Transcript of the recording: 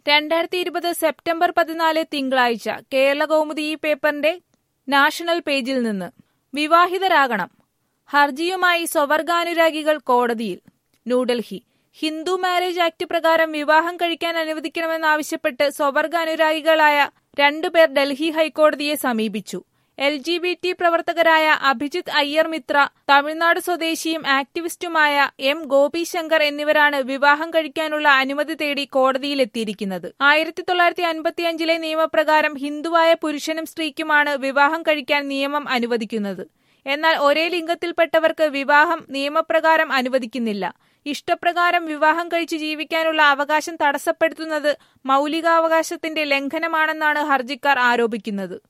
രണ്ടായിരത്തി ഇരുപത് സെപ്റ്റംബർ പതിനാല് തിങ്കളാഴ്ച കേരള കൗമുദി ഈ പേപ്പറിന്റെ നാഷണൽ പേജിൽ നിന്ന് വിവാഹിതരാകണം ഹർജിയുമായി സ്വവർഗാനുരാഗികൾ കോടതിയിൽ ന്യൂഡൽഹി ഹിന്ദു മാരേജ് ആക്ട് പ്രകാരം വിവാഹം കഴിക്കാൻ അനുവദിക്കണമെന്നാവശ്യപ്പെട്ട് സ്വവർഗ അനുരാഗികളായ രണ്ടുപേർ ഡൽഹി ഹൈക്കോടതിയെ സമീപിച്ചു എൽ ജി ബി ടി പ്രവർത്തകരായ അഭിജിത്ത് അയ്യർ മിത്ര തമിഴ്നാട് സ്വദേശിയും ആക്ടിവിസ്റ്റുമായ എം ഗോപിശങ്കർ എന്നിവരാണ് വിവാഹം കഴിക്കാനുള്ള അനുമതി തേടി കോടതിയിലെത്തിയിരിക്കുന്നത് ആയിരത്തി തൊള്ളായിരത്തി അൻപത്തിയഞ്ചിലെ നിയമപ്രകാരം ഹിന്ദുവായ പുരുഷനും സ്ത്രീക്കുമാണ് വിവാഹം കഴിക്കാൻ നിയമം അനുവദിക്കുന്നത് എന്നാൽ ഒരേ ലിംഗത്തിൽപ്പെട്ടവർക്ക് വിവാഹം നിയമപ്രകാരം അനുവദിക്കുന്നില്ല ഇഷ്ടപ്രകാരം വിവാഹം കഴിച്ച് ജീവിക്കാനുള്ള അവകാശം തടസ്സപ്പെടുത്തുന്നത് മൗലികാവകാശത്തിന്റെ ലംഘനമാണെന്നാണ് ഹർജിക്കാർ ആരോപിക്കുന്നത്